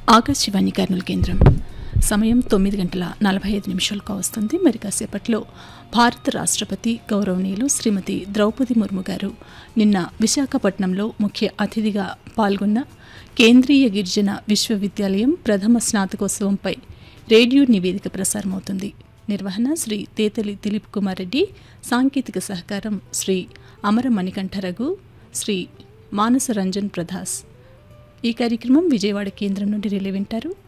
ఆకాశవాణి కర్నూలు కేంద్రం సమయం తొమ్మిది గంటల నలభై ఐదు నిమిషాలకు వస్తుంది మరి కాసేపట్లో భారత రాష్ట్రపతి గౌరవనీయులు శ్రీమతి ద్రౌపది ముర్ము గారు నిన్న విశాఖపట్నంలో ముఖ్య అతిథిగా పాల్గొన్న కేంద్రీయ గిరిజన విశ్వవిద్యాలయం ప్రథమ స్నాతకోత్సవంపై రేడియో నివేదిక ప్రసారమవుతుంది నిర్వహణ శ్రీ తేతలి దిలీప్ కుమార్ రెడ్డి సాంకేతిక సహకారం శ్రీ అమర మణికంఠ రఘు శ్రీ మానస రంజన్ ప్రధాస్ ఈ కార్యక్రమం విజయవాడ కేంద్రం నుండి రిలే వింటారు